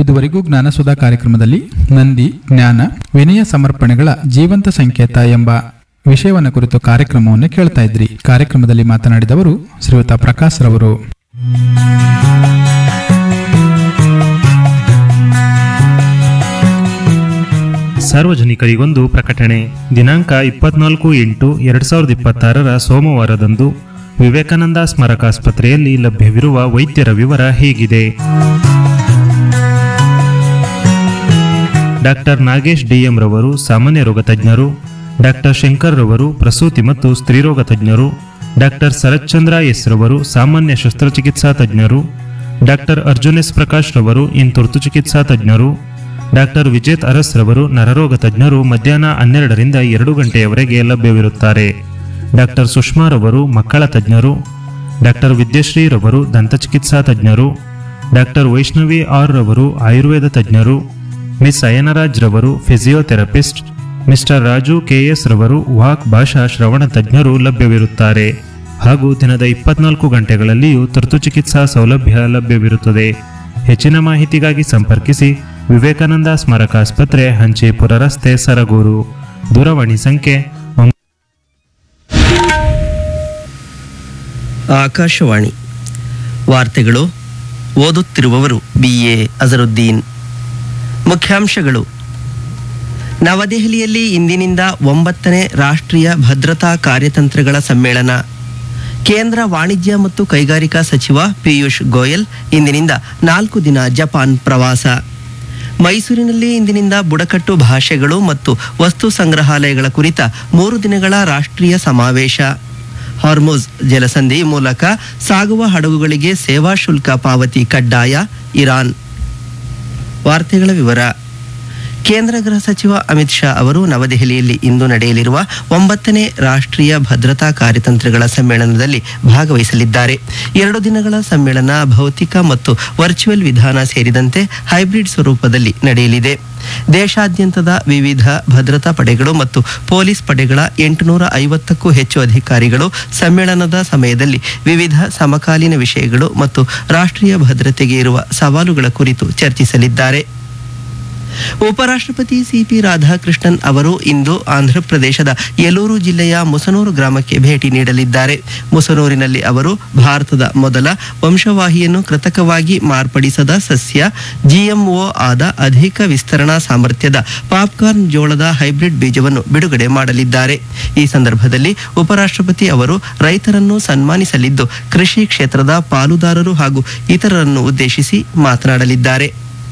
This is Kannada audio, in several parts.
ಇದುವರೆಗೂ ಜ್ಞಾನಸುಧಾ ಕಾರ್ಯಕ್ರಮದಲ್ಲಿ ನಂದಿ ಜ್ಞಾನ ವಿನಯ ಸಮರ್ಪಣೆಗಳ ಜೀವಂತ ಸಂಕೇತ ಎಂಬ ವಿಷಯವನ್ನು ಕುರಿತು ಕಾರ್ಯಕ್ರಮವನ್ನು ಕೇಳ್ತಾ ಇದ್ರಿ ಕಾರ್ಯಕ್ರಮದಲ್ಲಿ ಮಾತನಾಡಿದವರು ಶ್ರೀಯುತ ಪ್ರಕಾಶ್ ರವರು ಸಾರ್ವಜನಿಕರಿಗೊಂದು ಪ್ರಕಟಣೆ ದಿನಾಂಕ ಇಪ್ಪತ್ನಾಲ್ಕು ಎಂಟು ಎರಡು ಸಾವಿರದ ಇಪ್ಪತ್ತಾರರ ಸೋಮವಾರದಂದು ವಿವೇಕಾನಂದ ಸ್ಮಾರಕಾಸ್ಪತ್ರೆಯಲ್ಲಿ ಲಭ್ಯವಿರುವ ವೈದ್ಯರ ವಿವರ ಹೇಗಿದೆ ಡಾಕ್ಟರ್ ನಾಗೇಶ್ ಡಿಎಂ ರವರು ಸಾಮಾನ್ಯ ರೋಗ ತಜ್ಞರು ಡಾಕ್ಟರ್ ಶಂಕರ್ ರವರು ಪ್ರಸೂತಿ ಮತ್ತು ಸ್ತ್ರೀರೋಗ ತಜ್ಞರು ಡಾಕ್ಟರ್ ಶರತ್ಚಂದ್ರ ಎಸ್ ರವರು ಸಾಮಾನ್ಯ ಶಸ್ತ್ರಚಿಕಿತ್ಸಾ ತಜ್ಞರು ಡಾಕ್ಟರ್ ಅರ್ಜುನ್ ಎಸ್ ಪ್ರಕಾಶ್ ರವರು ಇನ್ ತುರ್ತು ಚಿಕಿತ್ಸಾ ತಜ್ಞರು ಡಾಕ್ಟರ್ ವಿಜೇತ್ ಅರಸ್ ರವರು ನರರೋಗ ತಜ್ಞರು ಮಧ್ಯಾಹ್ನ ಹನ್ನೆರಡರಿಂದ ಎರಡು ಗಂಟೆಯವರೆಗೆ ಲಭ್ಯವಿರುತ್ತಾರೆ ಡಾಕ್ಟರ್ ಸುಷ್ಮಾ ರವರು ಮಕ್ಕಳ ತಜ್ಞರು ಡಾಕ್ಟರ್ ವಿದ್ಯಶ್ರೀ ರವರು ದಂತಚಿಕಿತ್ಸಾ ತಜ್ಞರು ಡಾಕ್ಟರ್ ವೈಷ್ಣವಿ ಆರ್ ರವರು ಆಯುರ್ವೇದ ತಜ್ಞರು ಮಿಸ್ ಅಯನರಾಜ್ ರವರು ಫಿಸಿಯೋಥೆರಪಿಸ್ಟ್ ಮಿಸ್ಟರ್ ರಾಜು ಕೆಎಸ್ ರವರು ವಾಕ್ ಭಾಷಾ ಶ್ರವಣ ತಜ್ಞರು ಲಭ್ಯವಿರುತ್ತಾರೆ ಹಾಗೂ ದಿನದ ಇಪ್ಪತ್ನಾಲ್ಕು ಗಂಟೆಗಳಲ್ಲಿಯೂ ತುರ್ತು ಚಿಕಿತ್ಸಾ ಸೌಲಭ್ಯ ಲಭ್ಯವಿರುತ್ತದೆ ಹೆಚ್ಚಿನ ಮಾಹಿತಿಗಾಗಿ ಸಂಪರ್ಕಿಸಿ ವಿವೇಕಾನಂದ ಸ್ಮಾರಕ ಆಸ್ಪತ್ರೆ ಹಂಚಿಪುರ ರಸ್ತೆ ಸರಗೂರು ದೂರವಾಣಿ ಸಂಖ್ಯೆ ಒಂಬ- ಆಕಾಶವಾಣಿ ವಾರ್ತೆಗಳು ಓದುತ್ತಿರುವವರು ಬಿ ಎ ಅಜರುದ್ದೀನ್ ಮುಖ್ಯಾಂಶಗಳು ನವದೆಹಲಿಯಲ್ಲಿ ಇಂದಿನಿಂದ ಒಂಬತ್ತನೇ ರಾಷ್ಟ್ರೀಯ ಭದ್ರತಾ ಕಾರ್ಯತಂತ್ರಗಳ ಸಮ್ಮೇಳನ ಕೇಂದ್ರ ವಾಣಿಜ್ಯ ಮತ್ತು ಕೈಗಾರಿಕಾ ಸಚಿವ ಪಿಯೂಷ್ ಗೋಯಲ್ ಇಂದಿನಿಂದ ನಾಲ್ಕು ದಿನ ಜಪಾನ್ ಪ್ರವಾಸ ಮೈಸೂರಿನಲ್ಲಿ ಇಂದಿನಿಂದ ಬುಡಕಟ್ಟು ಭಾಷೆಗಳು ಮತ್ತು ವಸ್ತು ಸಂಗ್ರಹಾಲಯಗಳ ಕುರಿತ ಮೂರು ದಿನಗಳ ರಾಷ್ಟ್ರೀಯ ಸಮಾವೇಶ ಹಾರ್ಮೋಸ್ ಜಲಸಂಧಿ ಮೂಲಕ ಸಾಗುವ ಹಡಗುಗಳಿಗೆ ಸೇವಾ ಶುಲ್ಕ ಪಾವತಿ ಕಡ್ಡಾಯ ಇರಾನ್ ವಾರ್ತೆಗಳ ವಿವರ ಕೇಂದ್ರ ಗೃಹ ಸಚಿವ ಅಮಿತ್ ಶಾ ಅವರು ನವದೆಹಲಿಯಲ್ಲಿ ಇಂದು ನಡೆಯಲಿರುವ ಒಂಬತ್ತನೇ ರಾಷ್ಟ್ರೀಯ ಭದ್ರತಾ ಕಾರ್ಯತಂತ್ರಗಳ ಸಮ್ಮೇಳನದಲ್ಲಿ ಭಾಗವಹಿಸಲಿದ್ದಾರೆ ಎರಡು ದಿನಗಳ ಸಮ್ಮೇಳನ ಭೌತಿಕ ಮತ್ತು ವರ್ಚುವಲ್ ವಿಧಾನ ಸೇರಿದಂತೆ ಹೈಬ್ರಿಡ್ ಸ್ವರೂಪದಲ್ಲಿ ನಡೆಯಲಿದೆ ದೇಶಾದ್ಯಂತದ ವಿವಿಧ ಭದ್ರತಾ ಪಡೆಗಳು ಮತ್ತು ಪೊಲೀಸ್ ಪಡೆಗಳ ಎಂಟುನೂರ ಐವತ್ತಕ್ಕೂ ಹೆಚ್ಚು ಅಧಿಕಾರಿಗಳು ಸಮ್ಮೇಳನದ ಸಮಯದಲ್ಲಿ ವಿವಿಧ ಸಮಕಾಲೀನ ವಿಷಯಗಳು ಮತ್ತು ರಾಷ್ಟ್ರೀಯ ಭದ್ರತೆಗೆ ಇರುವ ಸವಾಲುಗಳ ಕುರಿತು ಚರ್ಚಿಸಲಿದ್ದಾರೆ ಉಪರಾಷ್ಟ್ರಪತಿ ಸಿಪಿ ರಾಧಾಕೃಷ್ಣನ್ ಅವರು ಇಂದು ಆಂಧ್ರಪ್ರದೇಶದ ಯಲೂರು ಜಿಲ್ಲೆಯ ಮುಸನೂರು ಗ್ರಾಮಕ್ಕೆ ಭೇಟಿ ನೀಡಲಿದ್ದಾರೆ ಮುಸನೂರಿನಲ್ಲಿ ಅವರು ಭಾರತದ ಮೊದಲ ವಂಶವಾಹಿಯನ್ನು ಕೃತಕವಾಗಿ ಮಾರ್ಪಡಿಸದ ಸಸ್ಯ ಜಿಎಂಒ ಆದ ಅಧಿಕ ವಿಸ್ತರಣಾ ಸಾಮರ್ಥ್ಯದ ಪಾಪ್ಕಾರ್ನ್ ಜೋಳದ ಹೈಬ್ರಿಡ್ ಬೀಜವನ್ನು ಬಿಡುಗಡೆ ಮಾಡಲಿದ್ದಾರೆ ಈ ಸಂದರ್ಭದಲ್ಲಿ ಉಪರಾಷ್ಟ್ರಪತಿ ಅವರು ರೈತರನ್ನು ಸನ್ಮಾನಿಸಲಿದ್ದು ಕೃಷಿ ಕ್ಷೇತ್ರದ ಪಾಲುದಾರರು ಹಾಗೂ ಇತರರನ್ನು ಉದ್ದೇಶಿಸಿ ಮಾತನಾಡಲಿದ್ದಾರೆ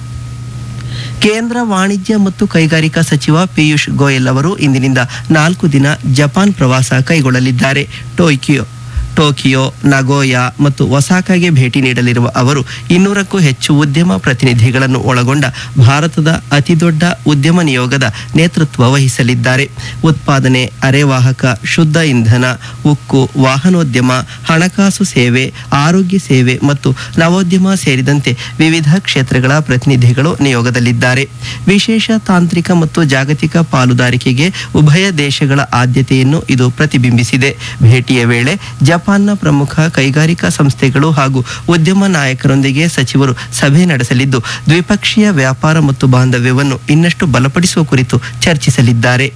ಕೇಂದ್ರ ವಾಣಿಜ್ಯ ಮತ್ತು ಕೈಗಾರಿಕಾ ಸಚಿವ ಪಿಯೂಷ್ ಗೋಯಲ್ ಅವರು ಇಂದಿನಿಂದ ನಾಲ್ಕು ದಿನ ಜಪಾನ್ ಪ್ರವಾಸ ಕೈಗೊಳ್ಳಲಿದ್ದಾರೆ ಟೋಕಿಯೋ ಟೋಕಿಯೋ ನಗೋಯಾ ಮತ್ತು ಒಸಾಕಾಗೆ ಭೇಟಿ ನೀಡಲಿರುವ ಅವರು ಇನ್ನೂರಕ್ಕೂ ಹೆಚ್ಚು ಉದ್ಯಮ ಪ್ರತಿನಿಧಿಗಳನ್ನು ಒಳಗೊಂಡ ಭಾರತದ ಅತಿದೊಡ್ಡ ಉದ್ಯಮ ನಿಯೋಗದ ನೇತೃತ್ವ ವಹಿಸಲಿದ್ದಾರೆ ಉತ್ಪಾದನೆ ಅರೆವಾಹಕ ಶುದ್ಧ ಇಂಧನ ಉಕ್ಕು ವಾಹನೋದ್ಯಮ ಹಣಕಾಸು ಸೇವೆ ಆರೋಗ್ಯ ಸೇವೆ ಮತ್ತು ನವೋದ್ಯಮ ಸೇರಿದಂತೆ ವಿವಿಧ ಕ್ಷೇತ್ರಗಳ ಪ್ರತಿನಿಧಿಗಳು ನಿಯೋಗದಲ್ಲಿದ್ದಾರೆ ವಿಶೇಷ ತಾಂತ್ರಿಕ ಮತ್ತು ಜಾಗತಿಕ ಪಾಲುದಾರಿಕೆಗೆ ಉಭಯ ದೇಶಗಳ ಆದ್ಯತೆಯನ್ನು ಇದು ಪ್ರತಿಬಿಂಬಿಸಿದೆ ಭೇಟಿಯ ವೇಳೆ ಜಪಾನ್ನ ಪ್ರಮುಖ ಕೈಗಾರಿಕಾ ಸಂಸ್ಥೆಗಳು ಹಾಗೂ ಉದ್ಯಮ ನಾಯಕರೊಂದಿಗೆ ಸಚಿವರು ಸಭೆ ನಡೆಸಲಿದ್ದು ದ್ವಿಪಕ್ಷೀಯ ವ್ಯಾಪಾರ ಮತ್ತು ಬಾಂಧವ್ಯವನ್ನು ಇನ್ನಷ್ಟು ಬಲಪಡಿಸುವ ಕುರಿತು ಚರ್ಚಿಸಲಿದ್ದಾರೆ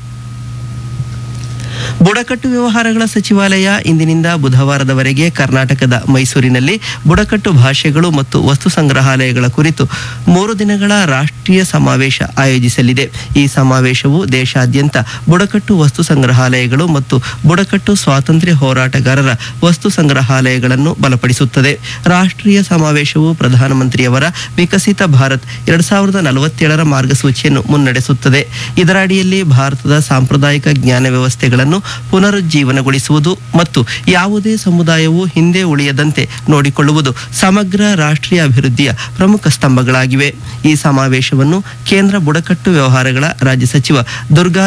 ಬುಡಕಟ್ಟು ವ್ಯವಹಾರಗಳ ಸಚಿವಾಲಯ ಇಂದಿನಿಂದ ಬುಧವಾರದವರೆಗೆ ಕರ್ನಾಟಕದ ಮೈಸೂರಿನಲ್ಲಿ ಬುಡಕಟ್ಟು ಭಾಷೆಗಳು ಮತ್ತು ವಸ್ತು ಸಂಗ್ರಹಾಲಯಗಳ ಕುರಿತು ಮೂರು ದಿನಗಳ ರಾಷ್ಟ್ರೀಯ ಸಮಾವೇಶ ಆಯೋಜಿಸಲಿದೆ ಈ ಸಮಾವೇಶವು ದೇಶಾದ್ಯಂತ ಬುಡಕಟ್ಟು ವಸ್ತು ಸಂಗ್ರಹಾಲಯಗಳು ಮತ್ತು ಬುಡಕಟ್ಟು ಸ್ವಾತಂತ್ರ್ಯ ಹೋರಾಟಗಾರರ ವಸ್ತು ಸಂಗ್ರಹಾಲಯಗಳನ್ನು ಬಲಪಡಿಸುತ್ತದೆ ರಾಷ್ಟ್ರೀಯ ಸಮಾವೇಶವು ಪ್ರಧಾನಮಂತ್ರಿಯವರ ವಿಕಸಿತ ಭಾರತ್ ಎರಡ್ ಸಾವಿರದ ನಲವತ್ತೇಳರ ಮಾರ್ಗಸೂಚಿಯನ್ನು ಮುನ್ನಡೆಸುತ್ತದೆ ಇದರ ಅಡಿಯಲ್ಲಿ ಭಾರತದ ಸಾಂಪ್ರದಾಯಿಕ ಜ್ಞಾನ ವ್ಯವಸ್ಥೆಗಳನ್ನು ಪುನರುಜ್ಜೀವನಗೊಳಿಸುವುದು ಮತ್ತು ಯಾವುದೇ ಸಮುದಾಯವು ಹಿಂದೆ ಉಳಿಯದಂತೆ ನೋಡಿಕೊಳ್ಳುವುದು ಸಮಗ್ರ ರಾಷ್ಟ್ರೀಯ ಅಭಿವೃದ್ಧಿಯ ಪ್ರಮುಖ ಸ್ತಂಭಗಳಾಗಿವೆ ಈ ಸಮಾವೇಶವನ್ನು ಕೇಂದ್ರ ಬುಡಕಟ್ಟು ವ್ಯವಹಾರಗಳ ರಾಜ್ಯ ಸಚಿವ ದುರ್ಗಾ